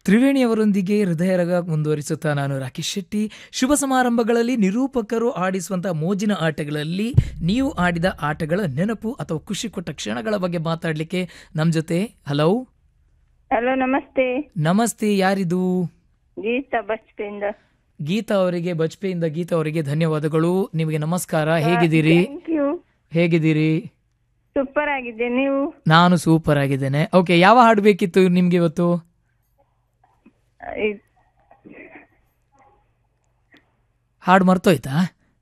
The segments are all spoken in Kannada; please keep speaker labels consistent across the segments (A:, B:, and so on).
A: ತ್ರಿವೇಣಿಯವರೊಂದಿಗೆ ಹೃದಯರಗ ಮುಂದುವರಿಸುತ್ತಾ ನಾನು ರಾಕೇಶ್ ಶೆಟ್ಟಿ ಶುಭ ಸಮಾರಂಭಗಳಲ್ಲಿ ನಿರೂಪಕರು ಆಡಿಸುವಂಥ ಮೋಜಿನ ಆಟಗಳಲ್ಲಿ ನೀವು ಆಡಿದ ಆಟಗಳ ನೆನಪು ಅಥವಾ ಖುಷಿ ಕೊಟ್ಟ ಕ್ಷಣಗಳ ಬಗ್ಗೆ ಮಾತಾಡಲಿಕ್ಕೆ ನಮ್ಮ ಜೊತೆ ಹಲೋ
B: ಹಲೋ ನಮಸ್ತೆ
A: ನಮಸ್ತೆ ಯಾರಿದು
B: ಗೀತಾ ಬಸ್ಪಿಂದ
A: ಗೀತಾ ಅವರಿಗೆ ಬಜ್ಪೆಯಿಂದ ಗೀತಾ ಅವರಿಗೆ ಧನ್ಯವಾದಗಳು ನಿಮಗೆ ನಮಸ್ಕಾರ ಹೇಗಿದ್ದೀರಿ
B: ಥ್ಯಾಂಕ್ ಯು
A: ಹೇಗಿದ್ದೀರಿ
B: ಸೂಪರ್ ಆಗಿದೆ ನೀವು
A: ನಾನು ಸೂಪರ್ ಆಗಿದ್ದೇನೆ ಓಕೆ ಯಾವ ಹಾಡು ಬೇಕಿತ್ತು ನಿಮ್ಗೆ ಇವತ್ತು
B: ಇ-
A: ಹಾಡು ಮರ್ತೋಯ್ತಾ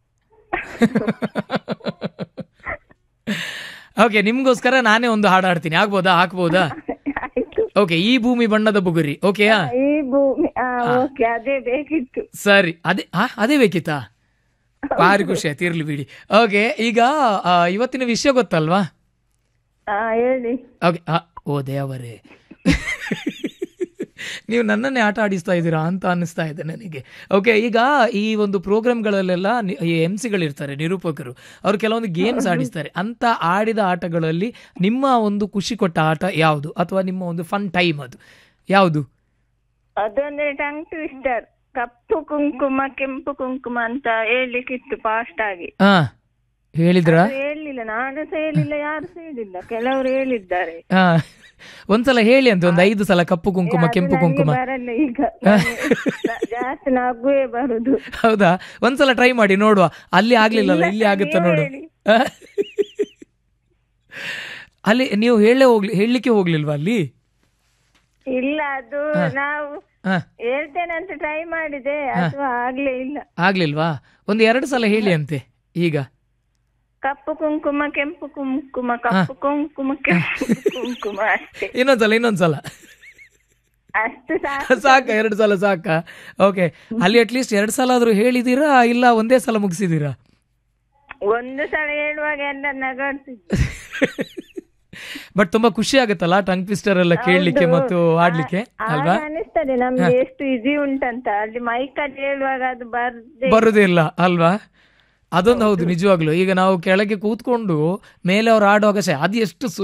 A: ಓಕೆ ನಿಮ್ಗೋಸ್ಕರ ನಾನೇ ಒಂದು ಹಾಡು ಹಾಡ್ತೀನಿ ಆಗ್ಬೋದಾ ಹಾಕ್ಬೋದಾ
B: ಆಯ್ತು
A: ಓಕೆ ಈ ಭೂಮಿ ಬಣ್ಣದ ಬುಗುರಿ ಓಕೆಯಾ
B: ಈ ಭೂಮಿ ಓಕೆ ಅದೇ ಬೇಕಿತ್ತು
A: ಸರಿ ಅದೇ ಆ, ಅದೇ ಬೇಕಿತ್ತಾ ಭಾರಿ ಖುಷಿ ಆಯ್ತು ಇರ್ಲಿ ಬಿಡಿ ಓಕೆ ಈಗ ಆ, ಇವತ್ತಿನ ವಿಷಯ ಗೊತ್ತಲ್ವಾ
B: ಹಾ ಹೇಳಿ
A: ಓಕೆ ಓ ದೇವರೇ ನೀವು ನನ್ನನ್ನೇ ಆಟ ಆಡಿಸ್ತಾ ಇದ್ದೀರಾ ಅಂತ ಅನ್ನಿಸ್ತಾ ಇದೆ ನನಗೆ ಓಕೆ ಈಗ ಈ ಒಂದು ಪ್ರೋಗ್ರಾಮ್ಗಳಲ್ಲೆಲ್ಲ ಎಮ್ ಸಿಗಳಿರ್ತಾರೆ ನಿರೂಪಕರು ಅವರು ಕೆಲವೊಂದು ಗೇಮ್ಸ್ ಆಡಿಸ್ತಾರೆ ಅಂತ ಆಡಿದ ಆಟಗಳಲ್ಲಿ ನಿಮ್ಮ ಒಂದು ಖುಷಿ ಕೊಟ್ಟ ಆಟ ಯಾವುದು ಅಥವಾ ನಿಮ್ಮ ಒಂದು ಫನ್ ಟೈಮ್ ಅದು ಯಾವುದು
B: ಅದೊಂದ್ರೆ ಟಂಗ್ ಟ್ವಿಸ್ಟರ್ ಕಪ್ಪು ಕುಂಕುಮ ಕೆಂಪು ಕುಂಕುಮ ಅಂತ ಹೇಳ್ಲಿಕ್ಕಿತ್ತು ಫಾಸ್ಟ್ ಆಗಿ
A: ಹಾ ಹೇಳಿದ್ರಾ
B: ಅದು ಹೇಳಿಲ್ಲ ನಾನು ಸಹ ಹೇಳಿಲ್ಲ ಯಾರು ಸಹ ಹೇಳಿಲ್ಲ ಕೆಲವರು ಹೇಳಿದ್ದಾರೆ
A: ಹಾ ಒಂದ್ಸಲ ಹೇಳಿ ಅಂತ ಒಂದು ಐದು ಸಲ ಕಪ್ಪು ಕುಂಕುಮ
B: ಅದು
A: ಕೆಂಪು
B: ನನಗೆ
A: ಕುಂಕುಮ
B: ಬರಲ್ಲ ಈಗ ಜಾಸ್ತಿ ನಗುವೇ ಬರುದು
A: ಹೌದಾ ಒಂದ್ಸಲ ಟ್ರೈ ಮಾಡಿ ನೋಡುವ ಅಲ್ಲಿ ಆಗ್ಲಿಲ್ಲಲ್ಲ ಇಲ್ಲಿ ಆಗುತ್ತಾ ನೋಡು
B: ಹೇಳಿ.
A: ಅಲ್ಲಿ ನೀವು ಹೇಳೇ ಹೋಗ್ಲಿ ಹೇಳಲಿಕ್ಕೆ ಹೋಗ್ಲಿಲ್ವಾ ಅಲ್ಲಿ
B: ಇಲ್ಲ ಅದು ನಾವು
A: ಹಾ
B: ಹೇಳ್ತೇನೆ ಅಂತ ಟ್ರೈ ಮಾಡಿದೆ ಅದು ಆಗ್ಲೇ ಇಲ್ಲ
A: ಆಗ್ಲಿಲ್ವಾ ಒಂದು ಎರಡು ಸಲ ಹೇಳಿ ಅಂತೆ ಈಗ
B: ಕಪ್ಪು ಕುಂಕುಮ ಕೆಂಪು ಕುಂಕುಮ ಕಪ್ಪು ಕುಂಕುಮ ಕೆಂಪು ಕುಂಕುಮ ಅಷ್ಟೇ
A: ಇನ್ನೊಂದ್ಸಲ ಇನ್ನೊಂದ್ಸಲ
B: ಅಷ್ಟು ಸಾಕು
A: ಸಾಕ ಎರಡು ಸಲ ಸಾಕ ಓಕೆ ಅಲ್ಲಿ ಅಟ್ಲೀಸ್ಟ್ ಎರಡು ಸಲ ಆದ್ರೂ ಹೇಳಿದೀರಾ ಇಲ್ಲ ಒಂದೇ ಸಲ ಮುಗಿಸಿದೀರಾ
B: ಒಂದು ಸಲ ಹೇಳುವಾಗ ಎಲ್ಲ ನಗಾಡ್ತಿದ್ದೆ
A: ಬಟ್ ತುಂಬಾ ಖುಷಿ ಆಗುತ್ತಲ್ಲ ಟಂಗ್ ಟ್ವಿಸ್ಟರ್ ಎಲ್ಲ ಕೇಳಲಿಕ್ಕೆ ಮತ್ತು ಆಡ್ಲಿಕ್ಕೆ ಅಲ್ವಾ
B: ಆಗ ಅನಿಸ್ತದೆ ನಮ್ಗೆ ಎಷ್ಟು ಈಸಿ ಉಂಟಂತ ಅಲ್ಲಿ ಮೈಕಲ್ಲಿ ಹೇಳುವಾಗ ಅದು ಬರ್ದೆ
A: ಬರುದಿಲ್ಲ ಅಲ್ವಾ ಅದೊಂದು ಹೌದು ನಿಜವಾಗ್ಲು ಈಗ ನಾವು ಕೆಳಗೆ ಕೂತ್ಕೊಂಡು ಮೇಲೆ ಅವ್ರು ಆಡುವಾಗ ಸಹ ಅದು ಎಷ್ಟು